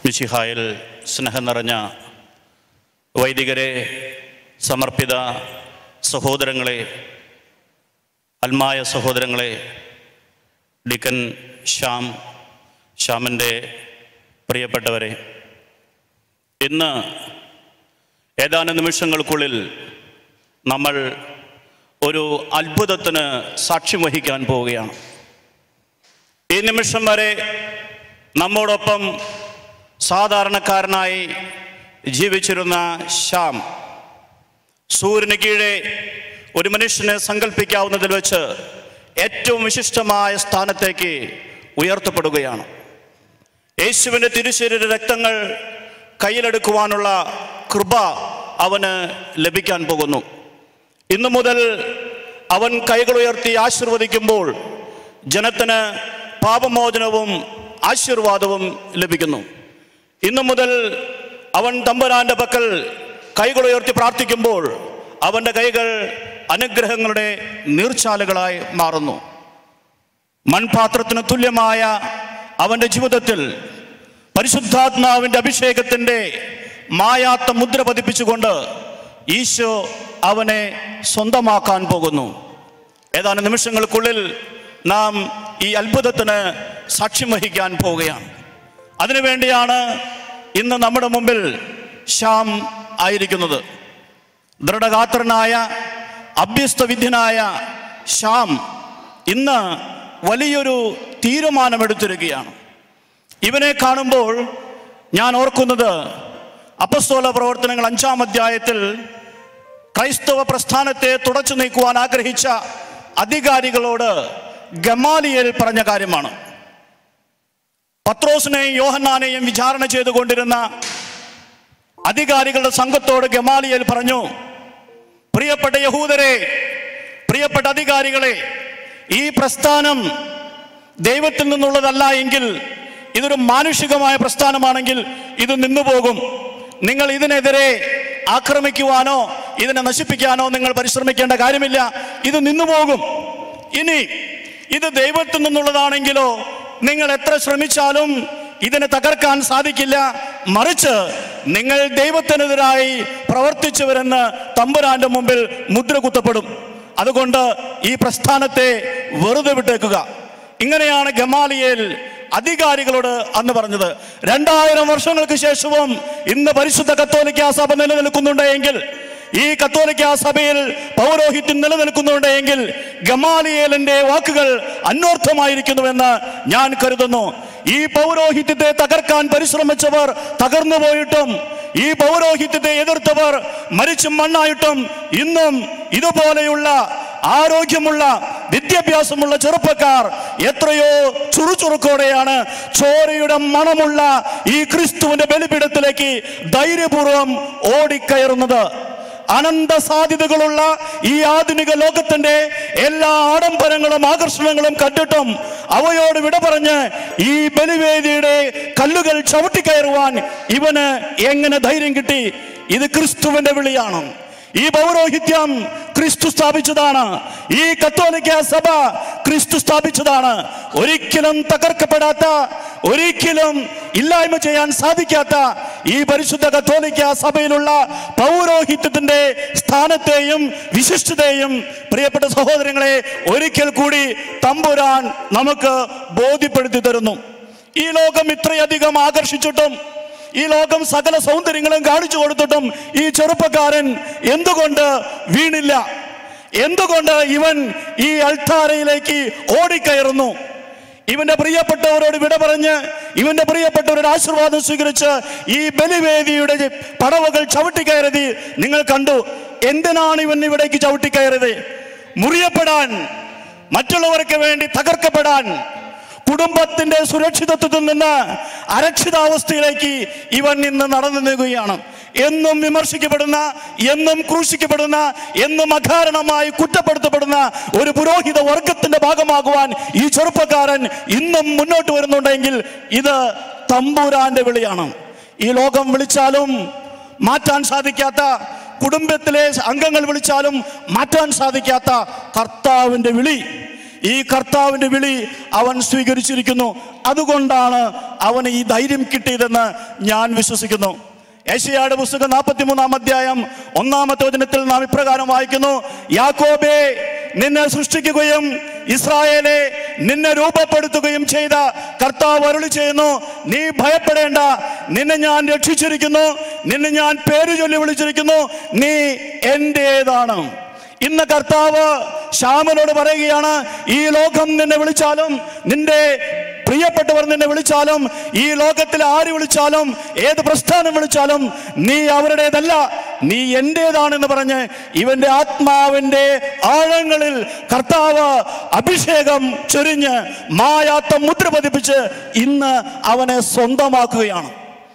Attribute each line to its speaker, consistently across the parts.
Speaker 1: മിശിഹായിൽ സ്നേഹം നിറഞ്ഞ വൈദികരെ സമർപ്പിത സഹോദരങ്ങളെ അൽമായ സഹോദരങ്ങളെ ഡിക്കൻ ശ്യാം ശ്യാമിൻ്റെ പ്രിയപ്പെട്ടവരെ ഇന്ന് ഏതാനും നിമിഷങ്ങൾക്കുള്ളിൽ നമ്മൾ ഒരു അത്ഭുതത്തിന് സാക്ഷ്യം വഹിക്കാൻ പോവുകയാണ് ഈ നിമിഷം വരെ നമ്മോടൊപ്പം സാധാരണക്കാരനായി ജീവിച്ചിരുന്ന ശ്യാം സൂര്യന് കീഴെ ഒരു മനുഷ്യനെ സങ്കല്പിക്കാവുന്നതിൽ വെച്ച് ഏറ്റവും വിശിഷ്ടമായ സ്ഥാനത്തേക്ക് ഉയർത്തപ്പെടുകയാണ് യേശുവിൻ്റെ തിരുശരീര രക്തങ്ങൾ കയ്യിലെടുക്കുവാനുള്ള കൃപ അവന് ലഭിക്കാൻ പോകുന്നു ഇന്നു മുതൽ അവൻ കൈകൾ ഉയർത്തി ആശീർവദിക്കുമ്പോൾ ജനത്തിന് പാപമോചനവും ആശീർവാദവും ലഭിക്കുന്നു ഇന്നു മുതൽ അവൻ തമ്പുരാന്റെ പക്കൽ കൈകൾ ഉയർത്തി പ്രാർത്ഥിക്കുമ്പോൾ അവൻ്റെ കൈകൾ അനുഗ്രഹങ്ങളുടെ നീർച്ചാലുകളായി മാറുന്നു മൺപാത്രത്തിന് തുല്യമായ അവൻ്റെ ജീവിതത്തിൽ പരിശുദ്ധാത്മാവിൻ്റെ അഭിഷേകത്തിൻ്റെ മായാത്ത മുദ്ര പതിപ്പിച്ചുകൊണ്ട് ഈശോ അവനെ സ്വന്തമാക്കാൻ പോകുന്നു ഏതാനും നിമിഷങ്ങൾക്കുള്ളിൽ നാം ഈ അത്ഭുതത്തിന് സാക്ഷ്യം വഹിക്കാൻ പോവുകയാണ് അതിനുവേണ്ടിയാണ് ഇന്ന് നമ്മുടെ മുമ്പിൽ ശ്യാം ആയിരിക്കുന്നത് ദൃഢഗാത്രനായ അഭ്യസ്തവിദ്യനായ ശ്യാം ഇന്ന് വലിയൊരു തീരുമാനമെടുത്തിരിക്കുകയാണ് ഇവനെ കാണുമ്പോൾ ഞാൻ ഓർക്കുന്നത് അപ്പസ്തോല പ്രവർത്തനങ്ങൾ അഞ്ചാം അധ്യായത്തിൽ ക്രൈസ്തവ പ്രസ്ഥാനത്തെ തുടച്ചു നീക്കുവാൻ ആഗ്രഹിച്ച അധികാരികളോട് ഗമാലിയൽ പറഞ്ഞ കാര്യമാണ് പത്രോസിനെയും യോഹന്നാനെയും വിചാരണ ചെയ്തുകൊണ്ടിരുന്ന അധികാരികളുടെ സംഘത്തോട് ഗമാലിയൽ പറഞ്ഞു പ്രിയപ്പെട്ട യഹൂദരെ പ്രിയപ്പെട്ട അധികാരികളെ ഈ പ്രസ്ഥാനം ദൈവത്തിൽ നിന്നുള്ളതല്ല എങ്കിൽ ഇതൊരു മാനുഷികമായ പ്രസ്ഥാനമാണെങ്കിൽ ഇത് നിന്നുപോകും നിങ്ങൾ ഇതിനെതിരെ ആക്രമിക്കുവാനോ ഇതിനെ നശിപ്പിക്കാനോ നിങ്ങൾ പരിശ്രമിക്കേണ്ട കാര്യമില്ല ഇത് നിന്നുപോകും ഇനി ഇത് ദൈവത്തിൽ നിന്നുള്ളതാണെങ്കിലോ നിങ്ങൾ എത്ര ശ്രമിച്ചാലും ഇതിനെ തകർക്കാൻ സാധിക്കില്ല മറിച്ച് നിങ്ങൾ ദൈവത്തിനെതിരായി പ്രവർത്തിച്ചവരെന്ന് തമ്പുരാന്റെ മുമ്പിൽ മുദ്ര കുത്തപ്പെടും അതുകൊണ്ട് ഈ പ്രസ്ഥാനത്തെ വെറുതെ വിട്ടേക്കുക ഇങ്ങനെയാണ് ഗമാലിയേൽ അധികാരികളോട് അന്ന് പറഞ്ഞത് രണ്ടായിരം വർഷങ്ങൾക്ക് ശേഷവും ഇന്ന് പരിശുദ്ധ കത്തോലിക്ക സഭ നിലനിൽക്കുന്നുണ്ട് എങ്കിൽ ഈ കത്തോലിക്ക സഭയിൽ പൗരോഹിത്യം നിലനിൽക്കുന്നുണ്ട് എങ്കിൽ ഗമാലിയേലിന്റെ വാക്കുകൾ അന്വർത്ഥമായിരിക്കുന്നുവെന്ന് ഞാൻ കരുതുന്നു ഈ പൗരോഹിത്യത്തെ തകർക്കാൻ പരിശ്രമിച്ചവർ തകർന്നു പോയിട്ടും ഈ പൗരോഹിത്യത്തെ എതിർത്തവർ മരിച്ചു മണ്ണായിട്ടും ഇന്നും ഇതുപോലെയുള്ള ആരോഗ്യമുള്ള വിദ്യാഭ്യാസമുള്ള ചെറുപ്പക്കാർ എത്രയോ ചുറുചുറുക്കോടെയാണ് ചോരയുടെ മണമുള്ള ഈ ക്രിസ്തുവിന്റെ ബലിപീഠത്തിലേക്ക് ധൈര്യപൂർവം ഓടിക്കയറുന്നത് അനന്ത സാധ്യതകളുള്ള ഈ ആധുനിക ലോകത്തിന്റെ എല്ലാ ആഡംബരങ്ങളും ആകർഷണങ്ങളും കണ്ടിട്ടും അവയോട് വിട പറഞ്ഞ് ഈ ബലിവേദിയുടെ കല്ലുകൾ ചവിട്ടിക്കയറുവാൻ ഇവന് എങ്ങനെ ധൈര്യം കിട്ടി ഇത് ക്രിസ്തുവിന്റെ വിളിയാണ് ഈ പൗരോഹിത്യം ക്രിസ്തു സ്ഥാപിച്ചതാണ് ഈ കത്തോലിക്ക സഭ ക്രിസ്തു സ്ഥാപിച്ചതാണ് ഒരിക്കലും തകർക്കപ്പെടാത്ത ഒരിക്കലും ഇല്ലായ്മ ചെയ്യാൻ സാധിക്കാത്ത ഈ പരിശുദ്ധ കത്തോലിക്ക സഭയിലുള്ള പൗരോഹിത്യത്തിന്റെ സ്ഥാനത്തെയും വിശിഷ്ടതയും പ്രിയപ്പെട്ട സഹോദരങ്ങളെ ഒരിക്കൽ കൂടി തമ്പുരാൻ നമുക്ക് ബോധ്യപ്പെടുത്തി തരുന്നു ഈ ലോകം ഇത്രയധികം ആകർഷിച്ചിട്ടും ഈ ലോകം സകല സൗന്ദര്യങ്ങളും കാണിച്ചു കൊടുത്തിട്ടും ഈ ചെറുപ്പക്കാരൻ എന്തുകൊണ്ട് വീണില്ല എന്തുകൊണ്ട് ഇവൻ ഈ അൾത്താരയിലേക്ക് ഓടിക്കയറുന്നു ഇവന്റെ പ്രിയപ്പെട്ടവരോട് വിട പറഞ്ഞ് ഇവന്റെ പ്രിയപ്പെട്ടവരുടെ ആശീർവാദം സ്വീകരിച്ച് ഈ ബലിവേദിയുടെ പടവുകൾ ചവിട്ടിക്കയറിയത് നിങ്ങൾ കണ്ടു എന്തിനാണ് ഇവൻ ഇവിടേക്ക് ചവിട്ടിക്കയറിയത് മുറിയപ്പെടാൻ മറ്റുള്ളവർക്ക് വേണ്ടി തകർക്കപ്പെടാൻ കുടുംബത്തിന്റെ സുരക്ഷിതത്വത്തിൽ നിന്ന് അരക്ഷിതാവസ്ഥയിലേക്ക് ഇവൻ ഇന്ന് നടന്നു നീങ്ങുകയാണ് എന്നും വിമർശിക്കപ്പെടുന്ന എന്നും ക്രൂശിക്കപ്പെടുന്ന എന്നും അകാരണമായി കുറ്റപ്പെടുത്തപ്പെടുന്ന ഒരു പുരോഹിത വർഗത്തിന്റെ ഭാഗമാകുവാൻ ഈ ചെറുപ്പക്കാരൻ ഇന്നും മുന്നോട്ട് വരുന്നുണ്ടെങ്കിൽ ഇത് തമ്പൂരാന്റെ വിളിയാണ് ഈ ലോകം വിളിച്ചാലും മാറ്റാൻ സാധിക്കാത്ത കുടുംബത്തിലെ അംഗങ്ങൾ വിളിച്ചാലും മാറ്റാൻ സാധിക്കാത്ത കർത്താവിന്റെ വിളി ഈ കർത്താവിന്റെ വിളി അവൻ സ്വീകരിച്ചിരിക്കുന്നു അതുകൊണ്ടാണ് അവന് ഈ ധൈര്യം കിട്ടിയതെന്ന് ഞാൻ വിശ്വസിക്കുന്നു ഏഷ്യായുടെ പുസ്തകം നാൽപ്പത്തി മൂന്നാം അധ്യായം ഒന്നാമത്തെ വചനത്തിൽ നാം ഇപ്രകാരം വായിക്കുന്നു യാക്കോബേ നിന്നെ സൃഷ്ടിക്കുകയും ഇസ്രായേലെ നിന്നെ രൂപപ്പെടുത്തുകയും ചെയ്ത കർത്താവ് അരുളി ചെയ്യുന്നു നീ ഭയപ്പെടേണ്ട നിന്നെ ഞാൻ രക്ഷിച്ചിരിക്കുന്നു നിന്നെ ഞാൻ പേര് ചൊല്ലി വിളിച്ചിരിക്കുന്നു നീ എന്റേതാണ് ഇന്ന് കർത്താവ് ശ്യാമനോട് പറയുകയാണ് ഈ ലോകം നിന്നെ വിളിച്ചാലും നിന്റെ പ്രിയപ്പെട്ടവർ നിന്നെ വിളിച്ചാലും ഈ ലോകത്തിൽ ആര് വിളിച്ചാലും ഏത് പ്രസ്ഥാനം വിളിച്ചാലും നീ അവരുടേതല്ല നീ എന്റേതാണെന്ന് പറഞ്ഞ് ഇവന്റെ ആത്മാവിന്റെ ആഴങ്ങളിൽ കർത്താവ് അഭിഷേകം ചൊരിഞ്ഞ് മായാത്ത മുദ്ര പതിപ്പിച്ച് ഇന്ന് അവനെ സ്വന്തമാക്കുകയാണ്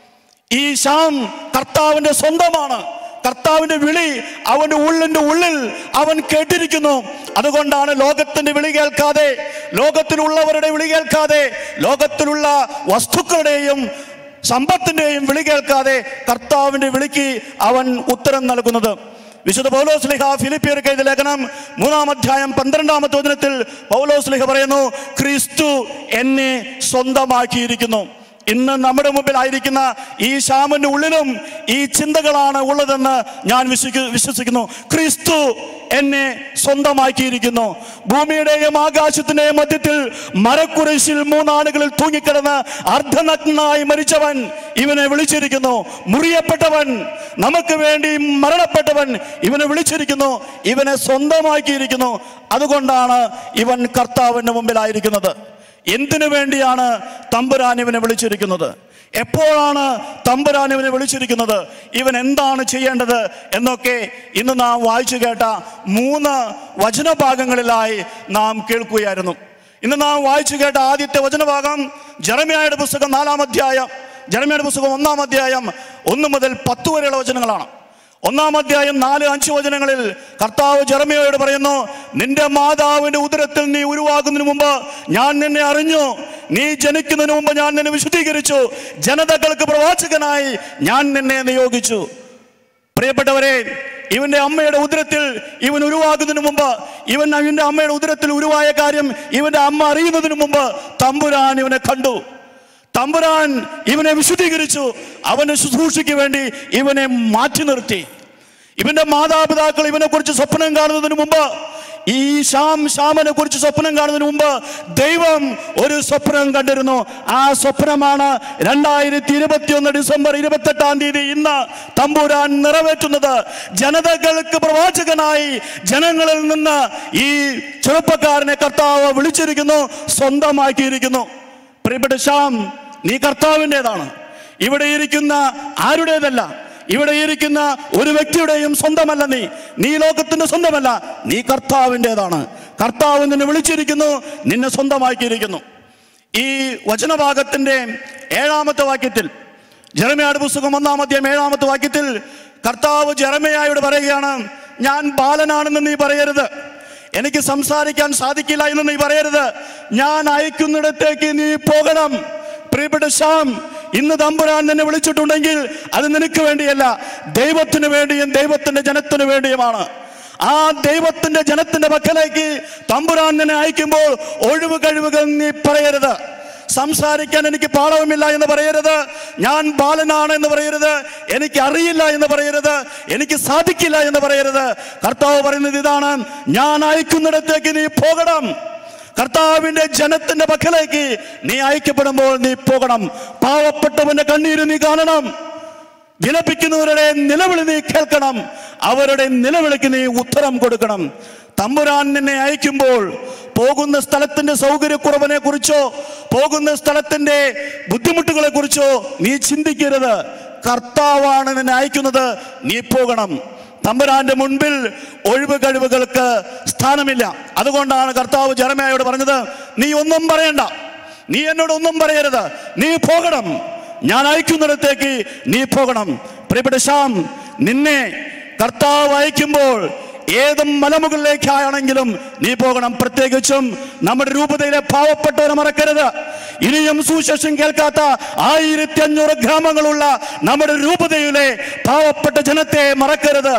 Speaker 1: ഈ ശ്യാം കർത്താവിന്റെ സ്വന്തമാണ് കർത്താവിന്റെ വിളി അവന്റെ ഉള്ളിന്റെ ഉള്ളിൽ അവൻ കേട്ടിരിക്കുന്നു അതുകൊണ്ടാണ് ലോകത്തിന്റെ വിളി കേൾക്കാതെ ലോകത്തിലുള്ളവരുടെ വിളി കേൾക്കാതെ ലോകത്തിലുള്ള വസ്തുക്കളുടെയും സമ്പത്തിന്റെയും വിളി കേൾക്കാതെ കർത്താവിന്റെ വിളിക്ക് അവൻ ഉത്തരം നൽകുന്നത് വിശുദ്ധ പൗലോസ് ലിഹ ഫിലിപ്പിയർക്ക് എഴുതിയ ലേഖനം മൂന്നാം അധ്യായം പന്ത്രണ്ടാമത്തെ വചനത്തിൽ പൗലോസ് ലിഹ പറയുന്നു ക്രിസ്തു എന്നെ സ്വന്തമാക്കിയിരിക്കുന്നു ഇന്ന് നമ്മുടെ മുമ്പിലായിരിക്കുന്ന ഈ ശ്യാമന്റെ ഉള്ളിലും ഈ ചിന്തകളാണ് ഉള്ളതെന്ന് ഞാൻ വിശ്വസിക്കു വിശ്വസിക്കുന്നു ക്രിസ്തു എന്നെ സ്വന്തമാക്കിയിരിക്കുന്നു ഭൂമിയുടെയും ആകാശത്തിന്റെയും മധ്യത്തിൽ മരക്കുരിശിൽ മൂന്നാളുകളിൽ തൂങ്ങിക്കിടന്ന് അർദ്ധനഗ്നായി മരിച്ചവൻ ഇവനെ വിളിച്ചിരിക്കുന്നു മുറിയപ്പെട്ടവൻ നമുക്ക് വേണ്ടി മരണപ്പെട്ടവൻ ഇവനെ വിളിച്ചിരിക്കുന്നു ഇവനെ സ്വന്തമാക്കിയിരിക്കുന്നു അതുകൊണ്ടാണ് ഇവൻ കർത്താവിന്റെ മുമ്പിലായിരിക്കുന്നത് എന്തിനു വേണ്ടിയാണ് തമ്പുരാൻ ഇവനെ വിളിച്ചിരിക്കുന്നത് എപ്പോഴാണ് തമ്പുരാൻ ഇവനെ വിളിച്ചിരിക്കുന്നത് ഇവൻ എന്താണ് ചെയ്യേണ്ടത് എന്നൊക്കെ ഇന്ന് നാം വായിച്ചു കേട്ട മൂന്ന് വചനഭാഗങ്ങളിലായി നാം കേൾക്കുകയായിരുന്നു ഇന്ന് നാം വായിച്ചു കേട്ട ആദ്യത്തെ വചനഭാഗം ജറമിയായുടെ പുസ്തകം നാലാം അധ്യായം ജറമിയായുടെ പുസ്തകം ഒന്നാം അധ്യായം ഒന്ന് മുതൽ പത്ത് വരെയുള്ള വചനങ്ങളാണ് ഒന്നാം അധ്യായം നാല് അഞ്ച് വചനങ്ങളിൽ കർത്താവ് ജെറമിയോട് പറയുന്നു നിന്റെ മാതാവിന്റെ ഉദരത്തിൽ നീ ഉരുവാകുന്നതിന് മുമ്പ് ഞാൻ നിന്നെ അറിഞ്ഞു നീ ജനിക്കുന്നതിന് മുമ്പ് ഞാൻ നിന്നെ വിശുദ്ധീകരിച്ചു ജനതകൾക്ക് പ്രവാചകനായി ഞാൻ നിന്നെ നിയോഗിച്ചു പ്രിയപ്പെട്ടവരെ ഇവന്റെ അമ്മയുടെ ഉദരത്തിൽ ഇവൻ ഉരുവാകുന്നതിന് മുമ്പ് ഇവൻ ഇവന്റെ അമ്മയുടെ ഉദരത്തിൽ ഉരുവായ കാര്യം ഇവന്റെ അമ്മ അറിയുന്നതിന് മുമ്പ് തമ്പുരാൻ ഇവനെ കണ്ടു തമ്പുരാൻ ഇവനെ വിശുദ്ധീകരിച്ചു അവന്റെ ശുശ്രൂഷയ്ക്ക് വേണ്ടി ഇവനെ മാറ്റി നിർത്തി ഇവന്റെ മാതാപിതാക്കൾ ഇവനെ കുറിച്ച് സ്വപ്നം കാണുന്നതിന് മുമ്പ് ഈ ശ്യാം ശ്യാമനെ കുറിച്ച് സ്വപ്നം കാണുന്നതിന് മുമ്പ് ദൈവം ഒരു സ്വപ്നം കണ്ടിരുന്നു ആ സ്വപ്നമാണ് രണ്ടായിരത്തി ഇരുപത്തിയൊന്ന് ഡിസംബർ ഇരുപത്തെട്ടാം തീയതി ഇന്ന് തമ്പുരാൻ നിറവേറ്റുന്നത് ജനതകൾക്ക് പ്രവാചകനായി ജനങ്ങളിൽ നിന്ന് ഈ ചെറുപ്പക്കാരനെ കർത്താവ് വിളിച്ചിരിക്കുന്നു സ്വന്തമാക്കിയിരിക്കുന്നു പ്രിയപ്പെട്ട ശ്യാം നീ കർത്താവിൻ്റെതാണ് ഇവിടെ ഇരിക്കുന്ന ആരുടേതല്ല ഇവിടെ ഇരിക്കുന്ന ഒരു വ്യക്തിയുടെയും സ്വന്തമല്ല നീ നീ ലോകത്തിന്റെ സ്വന്തമല്ല നീ കർത്താവിൻ്റെതാണ് കർത്താവ് നിന്നെ വിളിച്ചിരിക്കുന്നു നിന്നെ സ്വന്തമാക്കിയിരിക്കുന്നു ഈ വചനഭാഗത്തിന്റെ ഏഴാമത്തെ വാക്യത്തിൽ ജെറമയാട് പുസ്തകം ഒന്നാം അധ്യായം ഏഴാമത്തെ വാക്യത്തിൽ കർത്താവ് ജെറമയായോട് പറയുകയാണ് ഞാൻ ബാലനാണെന്ന് നീ പറയരുത് എനിക്ക് സംസാരിക്കാൻ സാധിക്കില്ല എന്ന് നീ പറയരുത് ഞാൻ അയക്കുന്നിടത്തേക്ക് നീ പോകണം പ്രിയപ്പെട്ട ശ്യാം ഇന്ന് തമ്പുരാൻ നിന്നെ വിളിച്ചിട്ടുണ്ടെങ്കിൽ അത് നിനക്ക് വേണ്ടിയല്ല ദൈവത്തിന് വേണ്ടിയും ദൈവത്തിന്റെ ജനത്തിന് വേണ്ടിയുമാണ് ആ ദൈവത്തിന്റെ ജനത്തിന്റെ പക്കലേക്ക് തമ്പുരാൻ നിന്നെ അയക്കുമ്പോൾ ഒഴിവ് കഴിവുകൾ നീ പറയരുത് സംസാരിക്കാൻ എനിക്ക് പാഠവുമില്ല എന്ന് പറയരുത് ഞാൻ ബാലനാണ് എന്ന് പറയരുത് എനിക്ക് അറിയില്ല എന്ന് പറയരുത് എനിക്ക് സാധിക്കില്ല എന്ന് പറയരുത് കർത്താവ് പറയുന്നത് ഇതാണ് ഞാൻ അയക്കുന്നിടത്തേക്ക് നീ പോകണം കർത്താവിന്റെ ജനത്തിന്റെ പക്കലേക്ക് നീ അയക്കപ്പെടുമ്പോൾ നീ പോകണം പാവപ്പെട്ടവന്റെ കണ്ണീര് നീ കാണണം വിലപിക്കുന്നവരുടെ നിലവിളി നീ കേൾക്കണം അവരുടെ നിലവിളിക്ക് നീ ഉത്തരം കൊടുക്കണം തമ്പുരാൻ നിന്നെ അയക്കുമ്പോൾ പോകുന്ന സ്ഥലത്തിന്റെ സൗകര്യക്കുറവിനെ കുറിച്ചോ പോകുന്ന സ്ഥലത്തിന്റെ ബുദ്ധിമുട്ടുകളെ കുറിച്ചോ നീ ചിന്തിക്കരുത് കർത്താവാണ് നിന്നെ അയക്കുന്നത് നീ പോകണം തമ്പുരാന്റെ മുൻപിൽ ഒഴിവ് കഴിവുകൾക്ക് സ്ഥാനമില്ല അതുകൊണ്ടാണ് കർത്താവ് ജറമയോട് പറഞ്ഞത് നീ ഒന്നും പറയണ്ട നീ എന്നോട് ഒന്നും പറയരുത് നീ പോകണം ഞാൻ അയക്കുന്നിടത്തേക്ക് നീ പോകണം പ്രിയപ്പെട്ട ശ്യാം നിന്നെ കർത്താവ് അയക്കുമ്പോൾ ഏത് മലമുകളിലേക്കാണെങ്കിലും നീ പോകണം പ്രത്യേകിച്ചും നമ്മുടെ രൂപതയിലെ പാവപ്പെട്ടവരെ മറക്കരുത് ഇനിയും സുശേഷം കേൾക്കാത്ത ആയിരത്തി അഞ്ഞൂറ് ഗ്രാമങ്ങളുള്ള നമ്മുടെ രൂപതയിലെ പാവപ്പെട്ട ജനത്തെ മറക്കരുത്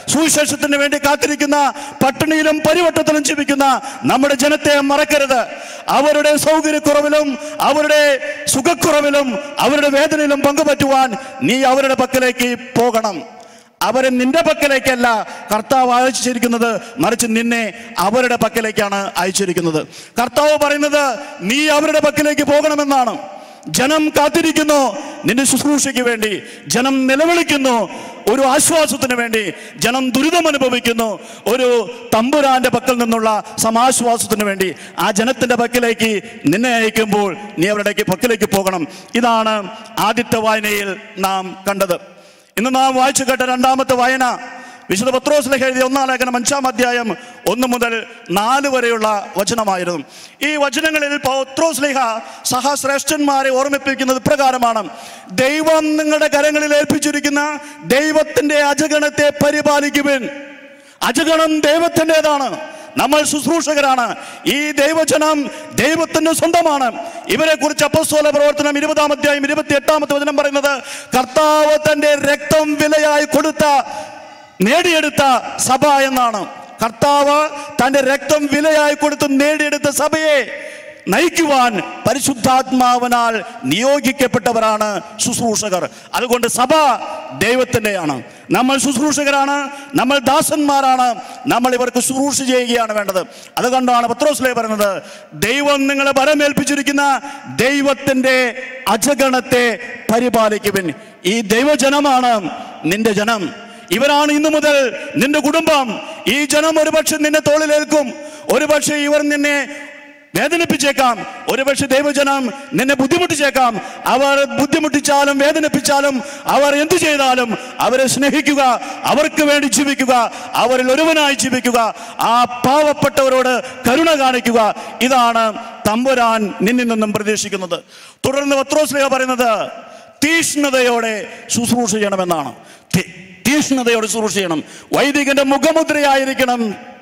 Speaker 1: സുവിശേഷത്തിന് വേണ്ടി കാത്തിരിക്കുന്ന പട്ടിണിയിലും പരിവട്ടത്തിലും ജീവിക്കുന്ന നമ്മുടെ ജനത്തെ മറക്കരുത് അവരുടെ സൗകര്യക്കുറവിലും അവരുടെ സുഖക്കുറവിലും അവരുടെ വേദനയിലും പങ്കുപറ്റുവാൻ നീ അവരുടെ പക്കലേക്ക് പോകണം അവരെ നിന്റെ പക്കലേക്കല്ല കർത്താവ് അയച്ചിരിക്കുന്നത് മറിച്ച് നിന്നെ അവരുടെ പക്കലേക്കാണ് അയച്ചിരിക്കുന്നത് കർത്താവ് പറയുന്നത് നീ അവരുടെ പക്കലേക്ക് പോകണമെന്നാണ് ജനം കാത്തിരിക്കുന്നു നിന്റെ ശുശ്രൂഷയ്ക്ക് വേണ്ടി ജനം നിലവിളിക്കുന്നു ഒരു ആശ്വാസത്തിന് വേണ്ടി ജനം ദുരിതം അനുഭവിക്കുന്നു ഒരു തമ്പുരാന്റെ പക്കൽ നിന്നുള്ള സമാശ്വാസത്തിന് വേണ്ടി ആ ജനത്തിന്റെ പക്കലേക്ക് നിന്നെ അയക്കുമ്പോൾ നീ അവരുടെ പക്കലേക്ക് പോകണം ഇതാണ് ആദ്യത്തെ വായനയിൽ നാം കണ്ടത് ഇന്ന് നാം വായിച്ചു കേട്ട രണ്ടാമത്തെ വായന വിശുദ്ധ പത്രോസിലേക്ക് എഴുതിയ ഒന്നാം ലേഖനം അഞ്ചാം അധ്യായം ഒന്ന് മുതൽ നാല് വരെയുള്ള വചനമായിരുന്നു ഈ വചനങ്ങളിൽ പത്രോസ്ലിഹ സഹശ്രേഷ്ഠന്മാരെ ഓർമ്മിപ്പിക്കുന്നത് ഇപ്രകാരമാണ് ദൈവം നിങ്ങളുടെ കരങ്ങളിൽ ഏൽപ്പിച്ചിരിക്കുന്ന ദൈവത്തിന്റെ അജഗണത്തെ പരിപാലിക്കുവിൻ അജഗണം ദൈവത്തിൻ്റെതാണ് നമ്മൾ ശുശ്രൂഷകരാണ് ഈ ദൈവജനം ദൈവത്തിന്റെ സ്വന്തമാണ് ഇവരെ കുറിച്ച് അപ്പസ്തോല പ്രവർത്തനം ഇരുപതാം അധ്യായം ഇരുപത്തി എട്ടാമത്തെ വചനം പറയുന്നത് കർത്താവ് തന്റെ രക്തം വിലയായി കൊടുത്ത നേടിയെടുത്ത സഭ എന്നാണ് കർത്താവ് തന്റെ രക്തം വിലയായി കൊടുത്ത് നേടിയെടുത്ത സഭയെ നയിക്കുവാൻ പരിശുദ്ധാത്മാവിനാൽ നിയോഗിക്കപ്പെട്ടവരാണ് ശുശ്രൂഷകർ അതുകൊണ്ട് സഭ ദൈവത്തിൻ്റെയാണ് നമ്മൾ ശുശ്രൂഷകരാണ് നമ്മൾ ദാസന്മാരാണ് നമ്മൾ ഇവർക്ക് ശുശ്രൂഷ ചെയ്യുകയാണ് വേണ്ടത് അതുകൊണ്ടാണ് പത്രോസ്ലേ പറയുന്നത് ദൈവം നിങ്ങളെ ബലമേൽപ്പിച്ചിരിക്കുന്ന ദൈവത്തിൻ്റെ അജഗണത്തെ പരിപാലിക്കുവിൻ ഈ ദൈവജനമാണ് നിന്റെ ജനം ഇവരാണ് ഇന്നു മുതൽ നിന്റെ കുടുംബം ഈ ജനം ഒരുപക്ഷെ നിന്നെ തോളിലേൽക്കും ഒരുപക്ഷെ ഇവർ നിന്നെ വേദനിപ്പിച്ചേക്കാം ഒരുപക്ഷെ ദൈവജനം നിന്നെ ബുദ്ധിമുട്ടിച്ചേക്കാം അവർ ബുദ്ധിമുട്ടിച്ചാലും വേദനിപ്പിച്ചാലും അവർ എന്തു ചെയ്താലും അവരെ സ്നേഹിക്കുക അവർക്ക് വേണ്ടി ജീവിക്കുക അവരിൽ ഒരുവനായി ജീവിക്കുക ആ പാവപ്പെട്ടവരോട് കരുണ കാണിക്കുക ഇതാണ് തമ്പുരാൻ നിന്നിൽ നിന്നും പ്രതീക്ഷിക്കുന്നത് തുടർന്ന് പത്രോസ്ലിഹ പറയുന്നത് തീഷ്ണതയോടെ ശുശ്രൂഷ ചെയ്യണമെന്നാണ് തി- തീഷ്ണതയോടെ ശുശ്രൂഷ ചെയ്യണം വൈദികന്റെ മുഖമുദ്രയായിരിക്കണം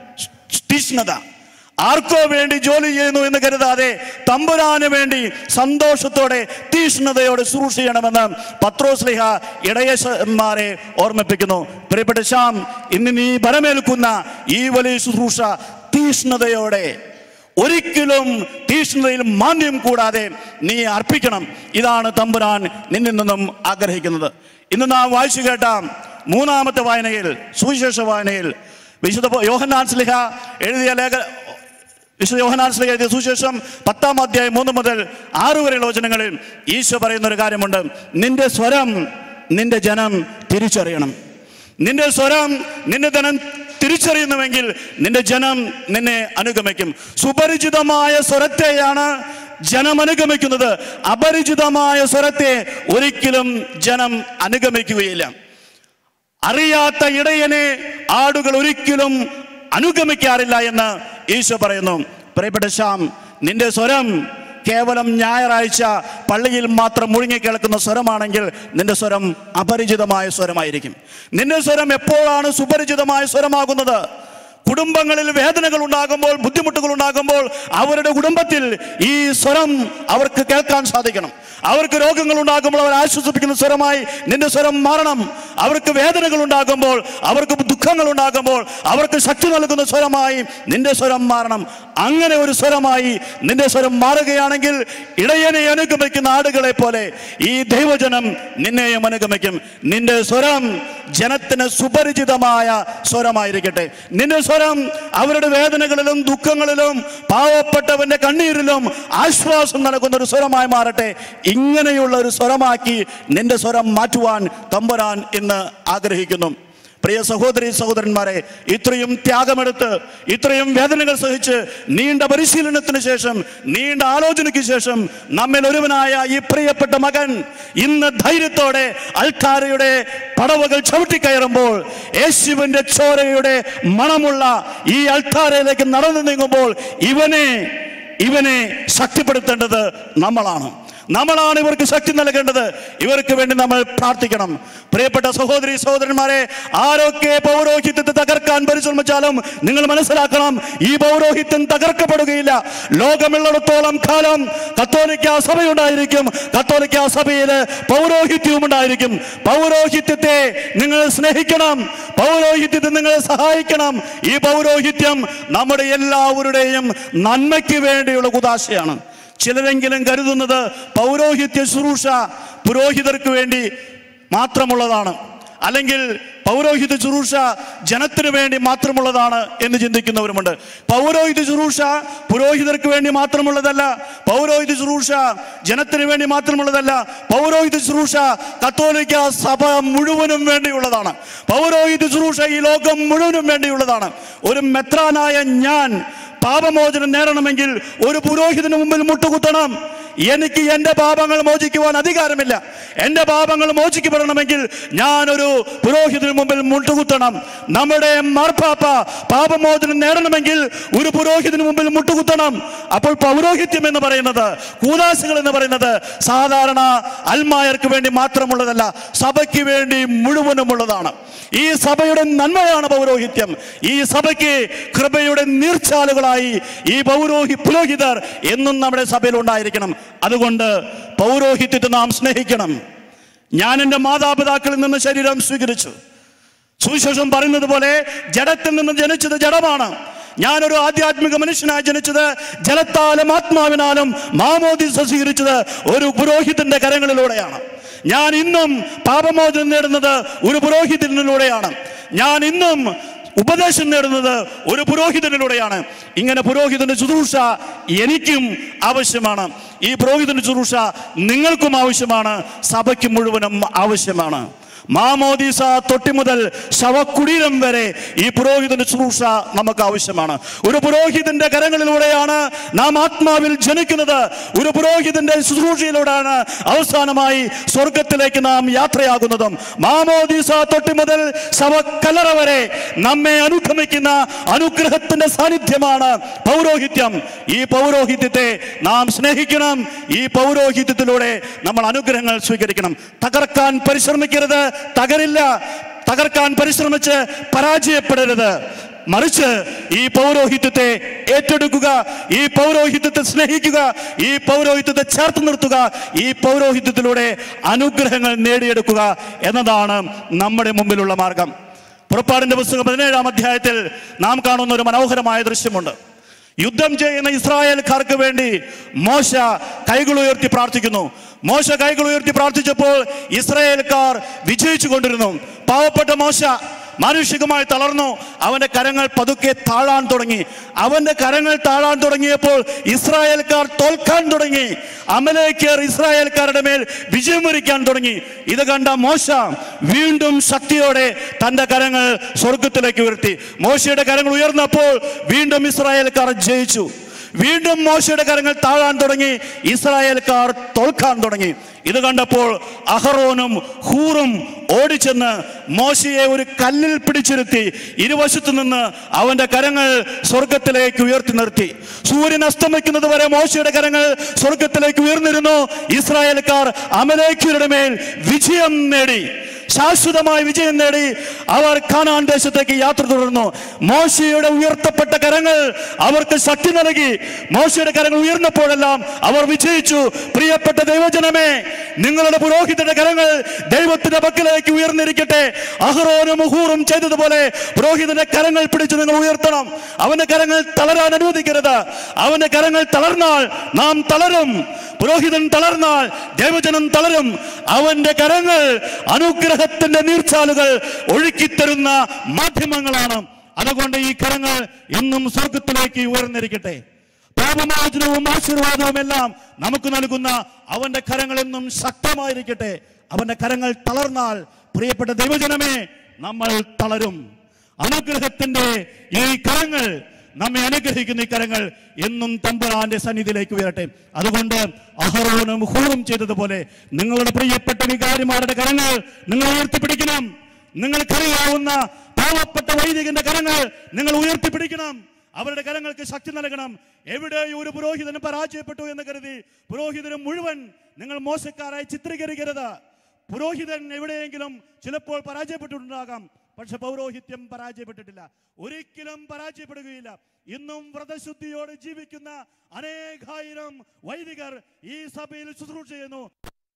Speaker 1: തീഷ്ണത ആർക്കോ വേണ്ടി ജോലി ചെയ്യുന്നു എന്ന് കരുതാതെ തമ്പുരാന് വേണ്ടി സന്തോഷത്തോടെ തീഷ്ണതയോടെ ശുശ്രൂഷ ചെയ്യണമെന്ന് പത്രോസ്ലിഹ ഇടയന്മാരെ ഓർമ്മിപ്പിക്കുന്നു പ്രിയപ്പെട്ട ശ്യാം ഇന്ന് നീ ബലമേൽക്കുന്ന ഈ വലിയ ശുശ്രൂഷ തീഷ്ണതയോടെ ഒരിക്കലും തീഷ്ണതയിൽ മാന്യം കൂടാതെ നീ അർപ്പിക്കണം ഇതാണ് തമ്പുരാൻ നിന്നിൽ നിന്നും ആഗ്രഹിക്കുന്നത് ഇന്ന് നാം വായിച്ചു കേട്ട മൂന്നാമത്തെ വായനയിൽ സുവിശേഷ വായനയിൽ വിശുദ്ധ പോ- യോഹന്നാൻ സ്ലിഹ എഴുതിയ ലേഖ വിശുദ്ധ യോഹന്നാൻ സ്ലിഹ എഴുതിയ സുവിശേഷം പത്താം അധ്യായം മൂന്ന് മുതൽ ആറ് വരെയുള്ള വചനങ്ങളിൽ ഈശോ പറയുന്ന ഒരു കാര്യമുണ്ട് നിന്റെ സ്വരം നിന്റെ ജനം തിരിച്ചറിയണം നിന്റെ സ്വരം നിന്റെ ജനം തിരിച്ചറിയുന്നുവെങ്കിൽ നിന്റെ ജനം നിന്നെ അനുഗമിക്കും സുപരിചിതമായ സ്വരത്തെയാണ് ജനം അനുഗമിക്കുന്നത് അപരിചിതമായ സ്വരത്തെ ഒരിക്കലും ജനം അനുഗമിക്കുകയില്ല അറിയാത്ത ഇടയനെ ആടുകൾ ഒരിക്കലും അനുഗമിക്കാറില്ല എന്ന് ഈശോ പറയുന്നു പ്രിയപ്പെട്ട ശ്യാം നിന്റെ സ്വരം കേവലം ഞായറാഴ്ച പള്ളിയിൽ മാത്രം മുഴുങ്ങി കേൾക്കുന്ന സ്വരമാണെങ്കിൽ നിന്റെ സ്വരം അപരിചിതമായ സ്വരമായിരിക്കും നിന്റെ സ്വരം എപ്പോഴാണ് സുപരിചിതമായ സ്വരമാകുന്നത് കുടുംബങ്ങളിൽ വേദനകൾ ഉണ്ടാകുമ്പോൾ ബുദ്ധിമുട്ടുകൾ ഉണ്ടാകുമ്പോൾ അവരുടെ കുടുംബത്തിൽ ഈ സ്വരം അവർക്ക് കേൾക്കാൻ സാധിക്കണം അവർക്ക് രോഗങ്ങൾ ഉണ്ടാകുമ്പോൾ അവർ ആശ്വസിപ്പിക്കുന്ന സ്വരമായി നിന്റെ സ്വരം മാറണം അവർക്ക് വേദനകൾ ഉണ്ടാകുമ്പോൾ അവർക്ക് ദുഃഖങ്ങൾ ഉണ്ടാകുമ്പോൾ അവർക്ക് ശക്തി നൽകുന്ന സ്വരമായി നിന്റെ സ്വരം മാറണം അങ്ങനെ ഒരു സ്വരമായി നിന്റെ സ്വരം മാറുകയാണെങ്കിൽ ഇടയനെ അനുഗമിക്കുന്ന ആടുകളെ പോലെ ഈ ദൈവജനം നിന്നെയും അനുഗമിക്കും നിന്റെ സ്വരം ജനത്തിന് സുപരിചിതമായ സ്വരമായിരിക്കട്ടെ നിന്റെ സ്വരം അവരുടെ വേദനകളിലും ദുഃഖങ്ങളിലും പാവപ്പെട്ടവന്റെ കണ്ണീരിലും ആശ്വാസം നൽകുന്ന ഒരു സ്വരമായി മാറട്ടെ ഇങ്ങനെയുള്ള ഒരു സ്വരമാക്കി നിന്റെ സ്വരം മാറ്റുവാൻ തമ്പുരാൻ ഇന്ന് ആഗ്രഹിക്കുന്നു പ്രിയ സഹോദരി സഹോദരന്മാരെ ഇത്രയും ത്യാഗമെടുത്ത് ഇത്രയും വേദനകൾ സഹിച്ച് നീണ്ട പരിശീലനത്തിന് ശേഷം നീണ്ട ആലോചനയ്ക്ക് ശേഷം നമ്മിൽ ഒരുവനായ ഈ പ്രിയപ്പെട്ട മകൻ ഇന്ന് ധൈര്യത്തോടെ അൽക്കാരയുടെ പടവകൾ ചവിട്ടിക്കയറുമ്പോൾ യേശുവിന്റെ ചോരയുടെ മണമുള്ള ഈ അൽത്താരയിലേക്ക് നടന്നു നീങ്ങുമ്പോൾ ഇവനെ ഇവനെ ശക്തിപ്പെടുത്തേണ്ടത് നമ്മളാണ് നമ്മളാണ് ഇവർക്ക് ശക്തി നൽകേണ്ടത് ഇവർക്ക് വേണ്ടി നമ്മൾ പ്രാർത്ഥിക്കണം പ്രിയപ്പെട്ട സഹോദരി സഹോദരന്മാരെ ആരൊക്കെ പൗരോഹിത്യത്തെ തകർക്കാൻ പരിശ്രമിച്ചാലും നിങ്ങൾ മനസ്സിലാക്കണം ഈ പൗരോഹിത്യം തകർക്കപ്പെടുകയില്ല ലോകമുള്ളിടത്തോളം കാലം കത്തോലിക്ക സഭയുണ്ടായിരിക്കും കത്തോലിക്ക സഭയിൽ പൗരോഹിത്യവും ഉണ്ടായിരിക്കും പൗരോഹിത്യത്തെ നിങ്ങൾ സ്നേഹിക്കണം പൗരോഹിത്യത്തെ നിങ്ങൾ സഹായിക്കണം ഈ പൗരോഹിത്യം നമ്മുടെ എല്ലാവരുടെയും നന്മയ്ക്ക് വേണ്ടിയുള്ള കുതാശയാണ് ചിലരെങ്കിലും കരുതുന്നത് പൗരോഹിത്യ ശുശ്രൂഷ പുരോഹിതർക്ക് വേണ്ടി മാത്രമുള്ളതാണ് അല്ലെങ്കിൽ പൗരോഹിത്യ ശുശ്രൂഷ ജനത്തിന് വേണ്ടി മാത്രമുള്ളതാണ് എന്ന് ചിന്തിക്കുന്നവരുമുണ്ട് പൗരോഹിത്യ ശുശ്രൂഷ പുരോഹിതർക്ക് വേണ്ടി മാത്രമുള്ളതല്ല പൗരോഹിത്യ ശുശ്രൂഷ ജനത്തിന് വേണ്ടി മാത്രമുള്ളതല്ല പൗരോഹിത്യ ശുശ്രൂഷ കത്തോലിക്ക സഭ മുഴുവനും വേണ്ടിയുള്ളതാണ് പൗരോഹിത്യ ശുശ്രൂഷ ഈ ലോകം മുഴുവനും വേണ്ടിയുള്ളതാണ് ഒരു മെത്രാനായ ഞാൻ പാപമോചനം നേടണമെങ്കിൽ ഒരു പുരോഹിതന് മുമ്പിൽ മുട്ടുകുത്തണം എനിക്ക് എൻ്റെ പാപങ്ങൾ മോചിക്കുവാൻ അധികാരമില്ല എൻ്റെ പാപങ്ങൾ മോചിക്കപ്പെടണമെങ്കിൽ ഞാനൊരു പുരോഹിതന് മുമ്പിൽ മുട്ടുകുത്തണം നമ്മുടെ മാർപ്പാപ്പ പാപമോചനം നേടണമെങ്കിൽ ഒരു പുരോഹിതന് മുമ്പിൽ മുട്ടുകുത്തണം അപ്പോൾ പൗരോഹിത്യം എന്ന് പറയുന്നത് കൂതാശകൾ എന്ന് പറയുന്നത് സാധാരണ അൽമായർക്ക് വേണ്ടി മാത്രമുള്ളതല്ല സഭയ്ക്ക് വേണ്ടി മുഴുവനുമുള്ളതാണ് ഈ സഭയുടെ നന്മയാണ് പൗരോഹിത്യം ഈ സഭയ്ക്ക് കൃപയുടെ നീർച്ചാലുകളായി ഈ പൗരോഹി പുരോഹിതർ എന്നും നമ്മുടെ സഭയിൽ ഉണ്ടായിരിക്കണം അതുകൊണ്ട് പൗരോഹിത്യത്തെ നാം സ്നേഹിക്കണം ഞാൻ എൻ്റെ മാതാപിതാക്കളിൽ നിന്ന് ശരീരം സ്വീകരിച്ചു സുവിശേഷം പറയുന്നത് പോലെ ജഡത്തിൽ നിന്ന് ജനിച്ചത് ജഡമാണ് ഞാനൊരു ആധ്യാത്മിക മനുഷ്യനായി ജനിച്ചത് ജലത്താലും ആത്മാവിനാലും മാമോദിസ സ്വീകരിച്ചത് ഒരു പുരോഹിതന്റെ കരങ്ങളിലൂടെയാണ് ഞാൻ ഇന്നും പാപമോചനം നേടുന്നത് ഒരു പുരോഹിതനിലൂടെയാണ് ഞാൻ ഇന്നും ഉപദേശം നേടുന്നത് ഒരു പുരോഹിതനിലൂടെയാണ് ഇങ്ങനെ പുരോഹിതന്റെ ശുശ്രൂഷ എനിക്കും ആവശ്യമാണ് ഈ പുരോഹിതന്റെ ശുശ്രൂഷ നിങ്ങൾക്കും ആവശ്യമാണ് സഭയ്ക്ക് മുഴുവനും ആവശ്യമാണ് മാമോദീസ തൊട്ടി മുതൽ ശവക്കുടീരം വരെ ഈ പുരോഹിതന്റെ ശുശ്രൂഷ നമുക്ക് ആവശ്യമാണ് ഒരു പുരോഹിതന്റെ കരങ്ങളിലൂടെയാണ് നാം ആത്മാവിൽ ജനിക്കുന്നത് ഒരു പുരോഹിതന്റെ ശുശ്രൂഷയിലൂടെയാണ് അവസാനമായി സ്വർഗത്തിലേക്ക് നാം യാത്രയാകുന്നതും മാമോദീസ തൊട്ടി മുതൽ ശവക്കല്ലറ വരെ നമ്മെ അനുഗമിക്കുന്ന അനുഗ്രഹത്തിന്റെ സാന്നിധ്യമാണ് പൗരോഹിത്യം ഈ പൗരോഹിത്യത്തെ നാം സ്നേഹിക്കണം ഈ പൗരോഹിത്യത്തിലൂടെ നമ്മൾ അനുഗ്രഹങ്ങൾ സ്വീകരിക്കണം തകർക്കാൻ പരിശ്രമിക്കരുത് തകരില്ല തകർക്കാൻ പരിശ്രമിച്ച് പരാജയപ്പെടരുത് മറിച്ച് ഈ പൗരോഹിത്യത്തെ ഏറ്റെടുക്കുക ഈ പൗരോഹിത്യത്തെ സ്നേഹിക്കുക ഈ പൗരോഹിത്യത്തെ ചേർത്ത് നിർത്തുക ഈ പൗരോഹിത്യത്തിലൂടെ അനുഗ്രഹങ്ങൾ നേടിയെടുക്കുക എന്നതാണ് നമ്മുടെ മുമ്പിലുള്ള മാർഗം പുറപ്പാടിന്റെ പുസ്തകം പതിനേഴാം അധ്യായത്തിൽ നാം കാണുന്ന ഒരു മനോഹരമായ ദൃശ്യമുണ്ട് യുദ്ധം ചെയ്യുന്ന ഇസ്രായേൽക്കാർക്ക് വേണ്ടി മോശ കൈകൾ ഉയർത്തി പ്രാർത്ഥിക്കുന്നു മോശ കൈകൾ ഉയർത്തി പ്രാർത്ഥിച്ചപ്പോൾ ഇസ്രായേൽക്കാർ വിജയിച്ചു കൊണ്ടിരുന്നു പാവപ്പെട്ട മോശ മാനുഷികമായി തളർന്നു അവന്റെ കരങ്ങൾ പതുക്കെ താഴാൻ തുടങ്ങി അവന്റെ കരങ്ങൾ താഴാൻ തുടങ്ങിയപ്പോൾ ഇസ്രായേൽക്കാർ തോൽക്കാൻ തുടങ്ങി അമലേക്കർ ഇസ്രായേൽക്കാരുടെ മേൽ വിജയം വരിക്കാൻ തുടങ്ങി ഇത് കണ്ട മോശ വീണ്ടും ശക്തിയോടെ തന്റെ കരങ്ങൾ സ്വർഗത്തിലേക്ക് ഉയർത്തി മോശയുടെ കരങ്ങൾ ഉയർന്നപ്പോൾ വീണ്ടും ഇസ്രായേൽക്കാർ ജയിച്ചു വീണ്ടും മോശയുടെ കരങ്ങൾ താഴാൻ തുടങ്ങി ഇസ്രായേൽക്കാർ തോൽക്കാൻ തുടങ്ങി ഇത് കണ്ടപ്പോൾ അഹറോനും ഹൂറും ഓടിച്ചെന്ന് മോശയെ ഒരു കല്ലിൽ പിടിച്ചിരുത്തി ഇരുവശത്തു നിന്ന് അവന്റെ കരങ്ങൾ സ്വർഗത്തിലേക്ക് ഉയർത്തി നിർത്തി സൂര്യൻ അസ്തമിക്കുന്നത് വരെ മോശയുടെ കരങ്ങൾ സ്വർഗത്തിലേക്ക് ഉയർന്നിരുന്നു ഇസ്രായേൽക്കാർ അമലേഖ്യരുടെ മേൽ വിജയം നേടി ശാശ്വതമായ വിജയം നേടി അവർ കാനാൻ ദേശത്തേക്ക് യാത്ര തുടർന്നു മോശയുടെ ഉയർത്തപ്പെട്ട കരങ്ങൾ അവർക്ക് ശക്തി നൽകി മോശയുടെ കരങ്ങൾ ഉയർന്നപ്പോഴെല്ലാം അവർ വിജയിച്ചു പ്രിയപ്പെട്ട ദൈവജനമേ നിങ്ങളുടെ പുരോഹിതന്റെ കരങ്ങൾ ദൈവത്തിന്റെ പക്കലേക്ക് ഉയർന്നിരിക്കട്ടെ അഹ്റോനും മുഹൂറും ചെയ്തതുപോലെ പുരോഹിതന്റെ കരങ്ങൾ പിടിച്ച് നിങ്ങൾ ഉയർത്തണം അവന്റെ കരങ്ങൾ തളരാൻ അനുവദിക്കരുത് അവന്റെ കരങ്ങൾ തളർന്നാൽ നാം തളരും പുരോഹിതൻ തളർന്നാൽ ദൈവജനം തളരും അവന്റെ കരങ്ങൾ അനുഗ്രഹത്തിന്റെ നീർച്ചാലുകൾ ഒഴുക്കിത്തരുന്ന മാധ്യമങ്ങളാണ് അതുകൊണ്ട് ഈ കരങ്ങൾ എന്നും സ്വർഗത്തിലേക്ക് ഉയർന്നിരിക്കട്ടെ പാപമോചനവും ആശീർവാദവും എല്ലാം നമുക്ക് നൽകുന്ന അവന്റെ കരങ്ങൾ എന്നും ശക്തമായിരിക്കട്ടെ അവന്റെ കരങ്ങൾ തളർന്നാൽ പ്രിയപ്പെട്ട ദൈവജനമേ നമ്മൾ തളരും അനുഗ്രഹത്തിന്റെ ഈ കരങ്ങൾ നമ്മെ അനുഗ്രഹിക്കുന്ന ഈ കരങ്ങൾ എന്നും തമ്പുരാന്റെ സന്നിധിയിലേക്ക് ഉയരട്ടെ അതുകൊണ്ട് അഹറോനും ഹൂറും ചെയ്തതുപോലെ നിങ്ങളുടെ പ്രിയപ്പെട്ട വികാരിമാരുടെ കരങ്ങൾ നിങ്ങൾ ഉയർത്തിപ്പിടിക്കണം നിങ്ങൾക്കറിയാവുന്ന പാവപ്പെട്ട വൈദികന്റെ കരങ്ങൾ നിങ്ങൾ ഉയർത്തിപ്പിടിക്കണം അവരുടെ കരങ്ങൾക്ക് ശക്തി നൽകണം എവിടെ ഒരു പുരോഹിതനും പരാജയപ്പെട്ടു എന്ന് കരുതി പുരോഹിതനും മുഴുവൻ നിങ്ങൾ മോശക്കാരായി ചിത്രീകരിക്കരുത് പുരോഹിതൻ എവിടെയെങ്കിലും ചിലപ്പോൾ പരാജയപ്പെട്ടിട്ടുണ്ടാകാം പക്ഷെ പൗരോഹിത്യം പരാജയപ്പെട്ടിട്ടില്ല ഒരിക്കലും പരാജയപ്പെടുകയില്ല ഇന്നും വ്രതശുദ്ധിയോടെ ജീവിക്കുന്ന അനേകായിരം വൈദികർ ഈ സഭയിൽ ശുശ്രൂഷ ചെയ്യുന്നു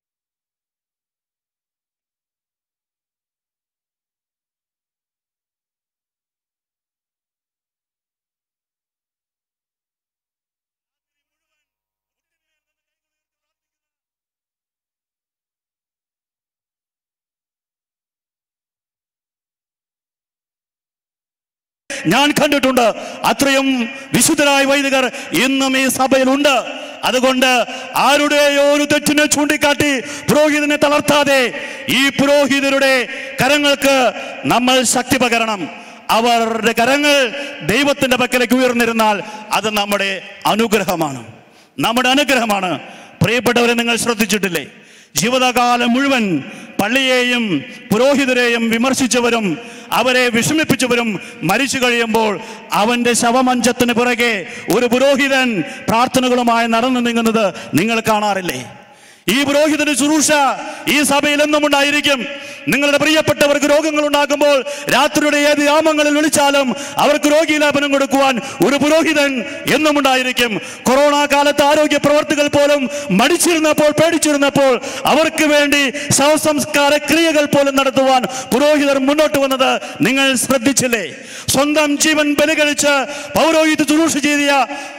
Speaker 1: ഞാൻ കണ്ടിട്ടുണ്ട് അത്രയും വിശുദ്ധരായ വൈദികർ ഇന്നും ഈ സഭയിലുണ്ട് അതുകൊണ്ട് ആരുടെയോ ഒരു തെറ്റിനെ ചൂണ്ടിക്കാട്ടി പുരോഹിതനെ തളർത്താതെ ഈ പുരോഹിതരുടെ കരങ്ങൾക്ക് നമ്മൾ ശക്തി പകരണം അവരുടെ കരങ്ങൾ ദൈവത്തിന്റെ പക്കലേക്ക് ഉയർന്നിരുന്നാൽ അത് നമ്മുടെ അനുഗ്രഹമാണ് നമ്മുടെ അനുഗ്രഹമാണ് പ്രിയപ്പെട്ടവരെ നിങ്ങൾ ശ്രദ്ധിച്ചിട്ടില്ലേ ജീവിതകാലം മുഴുവൻ പള്ളിയെയും പുരോഹിതരെയും വിമർശിച്ചവരും അവരെ വിഷമിപ്പിച്ചവരും മരിച്ചു കഴിയുമ്പോൾ അവന്റെ ശവമഞ്ചത്തിന് പുറകെ ഒരു പുരോഹിതൻ പ്രാർത്ഥനകളുമായി നടന്നു നീങ്ങുന്നത് നിങ്ങൾ കാണാറില്ലേ ഈ പുരോഹിതന് ശുശ്രൂഷ ഈ സഭയിൽ എന്നും ഉണ്ടായിരിക്കും നിങ്ങളുടെ പ്രിയപ്പെട്ടവർക്ക് രോഗങ്ങൾ ഉണ്ടാകുമ്പോൾ രാത്രിയുടെ ഏത് യാമങ്ങളിൽ വിളിച്ചാലും അവർക്ക് രോഗീലാപനം കൊടുക്കുവാൻ ഒരു പുരോഹിതൻ എന്നും ഉണ്ടായിരിക്കും കൊറോണ കാലത്ത് ആരോഗ്യ പ്രവർത്തികൾ പോലും മടിച്ചിരുന്നപ്പോൾ പേടിച്ചിരുന്നപ്പോൾ അവർക്ക് വേണ്ടി ശവസംസ്കാര ക്രിയകൾ പോലും നടത്തുവാൻ പുരോഹിതർ മുന്നോട്ട് വന്നത് നിങ്ങൾ ശ്രദ്ധിച്ചില്ലേ സ്വന്തം ജീവൻ ബലികഴിച്ച് പൗരോഹിത ശുശ്രൂഷ ചെയ്തിയ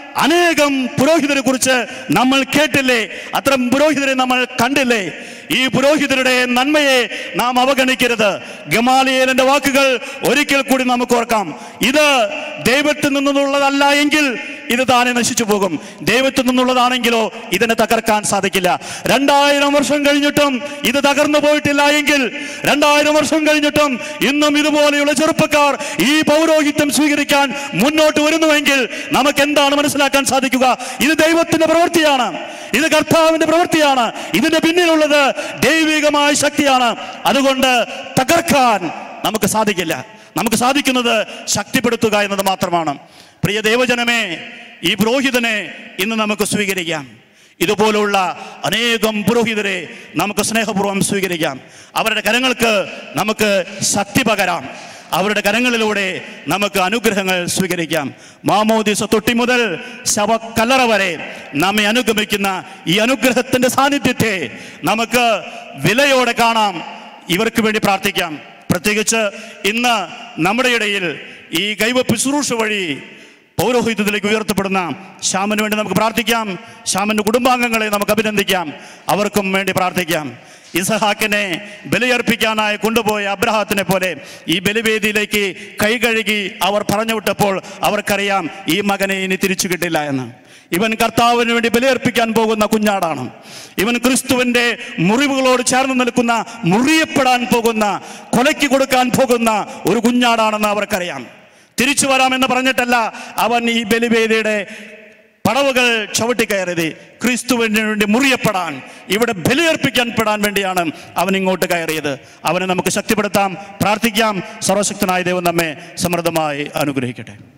Speaker 1: അനേകം പുരോഹിതരെ കുറിച്ച് നമ്മൾ കേട്ടില്ലേ അത്തരം പുരോഹിതരെ നമ്മൾ കണ്ടില്ലേ ഈ പുരോഹിതരുടെ നന്മയെ നാം അവഗണിക്കരുത് ഗമാലിയേലന്റെ വാക്കുകൾ ഒരിക്കൽ കൂടി നമുക്ക് ഓർക്കാം ഇത് ദൈവത്തിൽ നിന്നുള്ളതല്ല എങ്കിൽ ഇത് താനെ നശിച്ചു പോകും ദൈവത്തിൽ നിന്നുള്ളതാണെങ്കിലോ ഇതിനെ തകർക്കാൻ സാധിക്കില്ല രണ്ടായിരം വർഷം കഴിഞ്ഞിട്ടും ഇത് തകർന്നു പോയിട്ടില്ല എങ്കിൽ രണ്ടായിരം വർഷം കഴിഞ്ഞിട്ടും ഇന്നും ഇതുപോലെയുള്ള ചെറുപ്പക്കാർ ഈ പൗരോഹിത്യം സ്വീകരിക്കാൻ മുന്നോട്ട് വരുന്നുവെങ്കിൽ നമുക്ക് എന്താണ് മനസ്സിലാക്കാൻ സാധിക്കുക ഇത് ദൈവത്തിന്റെ പ്രവൃത്തിയാണ് ഇത് കർത്താവിന്റെ പ്രവൃത്തിയാണ് ഇതിന്റെ പിന്നിലുള്ളത് ദൈവികമായ ശക്തിയാണ് അതുകൊണ്ട് തകർക്കാൻ നമുക്ക് സാധിക്കില്ല നമുക്ക് സാധിക്കുന്നത് ശക്തിപ്പെടുത്തുക എന്നത് മാത്രമാണ് പ്രിയ ദൈവജനമേ ഈ പുരോഹിതനെ ഇന്ന് നമുക്ക് സ്വീകരിക്കാം ഇതുപോലുള്ള അനേകം പുരോഹിതരെ നമുക്ക് സ്നേഹപൂർവ്വം സ്വീകരിക്കാം അവരുടെ കരങ്ങൾക്ക് നമുക്ക് ശക്തി പകരാം അവരുടെ കരങ്ങളിലൂടെ നമുക്ക് അനുഗ്രഹങ്ങൾ സ്വീകരിക്കാം മാമോദിസ തൊട്ടി മുതൽ ശവക്കല്ലറ വരെ നമ്മെ അനുഗമിക്കുന്ന ഈ അനുഗ്രഹത്തിന്റെ സാന്നിധ്യത്തെ നമുക്ക് വിലയോടെ കാണാം ഇവർക്ക് വേണ്ടി പ്രാർത്ഥിക്കാം പ്രത്യേകിച്ച് ഇന്ന് നമ്മുടെ ഇടയിൽ ഈ കൈവപ്പ് ശുശ്രൂഷ വഴി പൗരോഹിത്യത്തിലേക്ക് ഉയർത്തപ്പെടുന്ന ശ്യാമിന് വേണ്ടി നമുക്ക് പ്രാർത്ഥിക്കാം ശ്യാമിൻ്റെ കുടുംബാംഗങ്ങളെ നമുക്ക് അഭിനന്ദിക്കാം അവർക്കും വേണ്ടി പ്രാർത്ഥിക്കാം ഇസഹാക്കിനെ ബലിയർപ്പിക്കാനായി കൊണ്ടുപോയ അബ്രഹാത്തിനെ പോലെ ഈ ബലിവേദിയിലേക്ക് കൈ കഴുകി അവർ പറഞ്ഞു വിട്ടപ്പോൾ അവർക്കറിയാം ഈ മകനെ ഇനി തിരിച്ചു കിട്ടില്ല എന്ന് ഇവൻ കർത്താവിന് വേണ്ടി ബലിയർപ്പിക്കാൻ പോകുന്ന കുഞ്ഞാടാണ് ഇവൻ ക്രിസ്തുവിന്റെ മുറിവുകളോട് ചേർന്ന് നിൽക്കുന്ന മുറിയപ്പെടാൻ പോകുന്ന കൊലയ്ക്ക് കൊടുക്കാൻ പോകുന്ന ഒരു കുഞ്ഞാടാണെന്ന് അവർക്കറിയാം തിരിച്ചു വരാമെന്ന് പറഞ്ഞിട്ടല്ല അവൻ ഈ ബലിവേദിയുടെ പടവുകൾ ചവിട്ടിക്കയറിയത് ക്രിസ്തുവിന് വേണ്ടി മുറിയപ്പെടാൻ ഇവിടെ ബലിയർപ്പിക്കാൻ പെടാൻ വേണ്ടിയാണ് അവൻ ഇങ്ങോട്ട് കയറിയത് അവനെ നമുക്ക് ശക്തിപ്പെടുത്താം പ്രാർത്ഥിക്കാം സർവശക്തനായ ദൈവം നമ്മെ സമൃദ്ധമായി അനുഗ്രഹിക്കട്ടെ